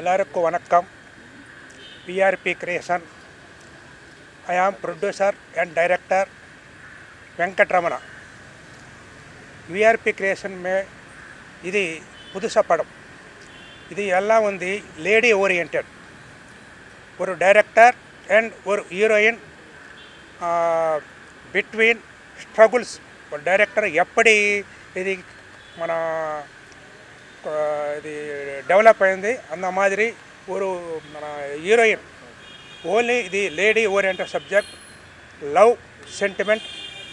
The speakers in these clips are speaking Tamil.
எல்லாருக்கும் வணக்கம் PRP creation I am producer and director Venkatramana VRP creation மே ఇది புதுசா படம் இது எல்லாம் வந்து லேடி ஓரியன்ட் ஒரு டைரக்டர் అండ్ ஒரு హీరోయిన్ బిట్వీన్ స్ట్రగుల్స్ ஒரு டைரக்டர் எப்படி ఇది మన ఆ, ఇది డెవలప్ అయింది అన్న మాదిరి ஒரு మన హీరోయిన్ ఓన్లీ ఇది lady oriented subject love sentiment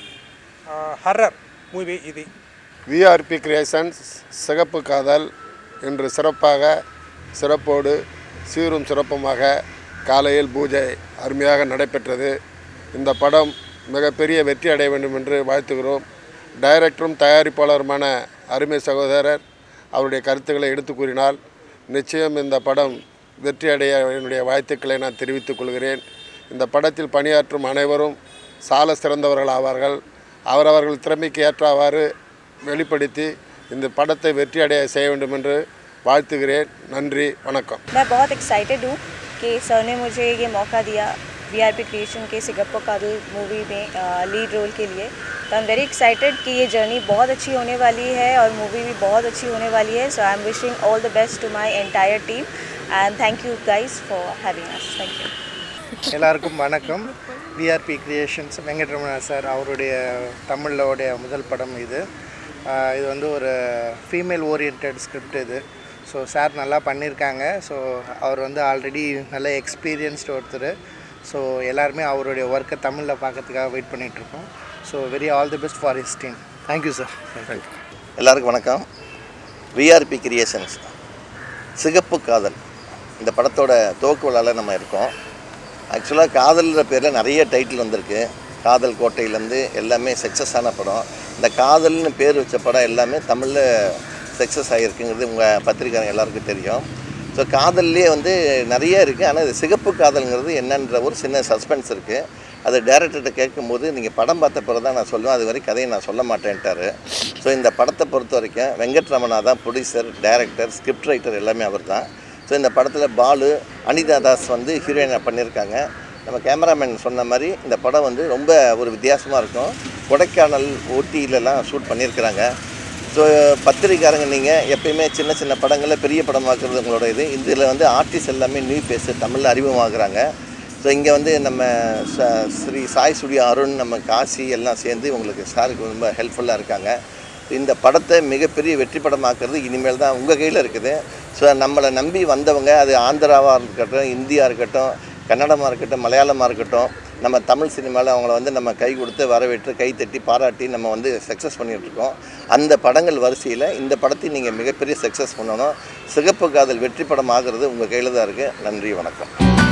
horror movie ఇది விஆர்பி கிரியேஷன்ஸ் சிகப்பு காதல் இன்று சிறப்பாக சிறப்போடு சீரும் சிறப்புமாக காலையில் பூஜை அருமையாக நடைபெற்றது இந்த படம் மிகப்பெரிய வெற்றி அடைய வேண்டும் என்று வாழ்த்துகிறோம் டைரக்டரும் தயாரிப்பாளருமான அருமை சகோதரர் அவருடைய கருத்துக்களை எடுத்து கூறினால் நிச்சயம் இந்த படம் வெற்றி அடைய என்னுடைய வாழ்த்துக்களை நான் தெரிவித்துக் கொள்கிறேன் இந்த படத்தில் பணியாற்றும் அனைவரும் சால சிறந்தவர்கள் ஆவார்கள் அவரவர்கள் திறமைக்கு ஏற்றவாறு வெளிப்படுத்தி இந்த படத்தை வெற்றி அடைய செய்ய வேண்டும் என்று வாழ்த்துகிறேன் நன்றி வணக்கம் मैं बहुत एक्साइटेड हूँ कि सर ने मुझे ये मौका दिया वी आर पी क्रिएशन के सिगप्पो कादल मूवी में लीड रोल के लिए तो आई एम वेरी एक्साइटेड कि ये जर्नी बहुत अच्छी होने वाली है और मूवी भी बहुत अच्छी होने वाली है so I am wishing all the best to my entire team and thank you guys for having us thank you எல்லாருக்கும் வணக்கம் விஆர்பி கிரியேஷன்ஸ் வெங்கட்ரமணா சார் அவருடைய தமிழோடைய முதல் படம் இது ஆஹ் இது வந்து ஒரு ஃபீமேல் ஓரியன்ட் ஸ்கிரிப்ட் இது ஸோ சார் நல்லா பண்ணியிருக்காங்க ஸோ அவர் வந்து ஆல்ரெடி நல்ல எக்ஸ்பீரியன்ஸ்டு ஒருத்தர் ஸோ எல்லாருமே அவருடைய ஒர்க்கை தமிழில் பார்க்கறதுக்காக வெயிட் பண்ணிகிட்ருக்கோம் so very all the best for his team thank you sir thank you எல்லாருக்கும் வணக்கம் விஆர்பி கிரியேஷன்ஸ் சிகப்பு காதல் இந்த படத்தோட துவக்க விழாவில் நம்ம இருக்கோம் ஆக்சுவலாக காதல்ன்ற பேரில் நிறைய டைட்டில் வந்திருக்கு காதல் கோட்டையிலேருந்து எல்லாமே சக்ஸஸ் ஆன படம் இந்த காதல்னு பேர் வச்ச படம் எல்லாமே தமிழில் சக்ஸஸ் ஆகிருக்குங்கிறது உங்கள் பத்திரிக்காரங்க எல்லாருக்கும் தெரியும் ஸோ காதல்லே வந்து நிறைய இருக்குது ஆனால் இது சிகப்பு காதல்ங்கிறது என்னன்ற ஒரு சின்ன சஸ்பென்ஸ் இருக்குது அது டேரக்டர்கிட்ட கேட்கும்போது நீங்கள் படம் பார்த்த பிறகு தான் நான் சொல்லுவேன் அது வரை கதையை நான் சொல்ல மாட்டேன்ட்டாரு ஸோ இந்த படத்தை பொறுத்த வரைக்கும் வெங்கட்ரமணா தான் ப்ரொடியூசர் டைரக்டர் ஸ்கிரிப்ட் ரைட்டர் எல்லாமே அவர் தான் ஸோ இந்த படத்தில் பாலு அனிதா தாஸ் வந்து ஹீரோயினாக பண்ணியிருக்காங்க நம்ம கேமராமேன் சொன்ன மாதிரி இந்த படம் வந்து ரொம்ப ஒரு வித்தியாசமாக இருக்கும் கொடைக்கானல் ஊட்டியிலலாம் ஷூட் பண்ணியிருக்கிறாங்க ஸோ பத்திரிக்காரங்க நீங்கள் எப்பயுமே சின்ன சின்ன படங்களில் பெரிய படமாக்குறது உங்களோட இது இதில் வந்து ஆர்டிஸ்ட் எல்லாமே நியூ ஃபேஸு தமிழில் அறிமுகமாகறாங்க ஸோ இங்கே வந்து நம்ம ச ஸ்ரீ சாய் ஸ்டுடியோ அருண் நம்ம காசி எல்லாம் சேர்ந்து உங்களுக்கு சாருக்கு ரொம்ப ஹெல்ப்ஃபுல்லாக இருக்காங்க இந்த படத்தை மிகப்பெரிய வெற்றி படமாக்குறது இனிமேல் தான் உங்கள் கையில் இருக்குது ஸோ நம்மளை நம்பி வந்தவங்க அது ஆந்திராவாக இருக்கட்டும் இந்தியா இருக்கட்டும் கன்னடமாக இருக்கட்டும் மலையாளமாக இருக்கட்டும் நம்ம தமிழ் சினிமாவில் அவங்கள வந்து நம்ம கை கொடுத்து வரவேற்று கை தட்டி பாராட்டி நம்ம வந்து சக்ஸஸ் பண்ணிகிட்ருக்கோம் அந்த படங்கள் வரிசையில் இந்த படத்தை நீங்கள் மிகப்பெரிய சக்ஸஸ் பண்ணணும் சிகப்பு காதல் வெற்றி படம் ஆகிறது உங்கள் கையில் தான் இருக்குது நன்றி வணக்கம்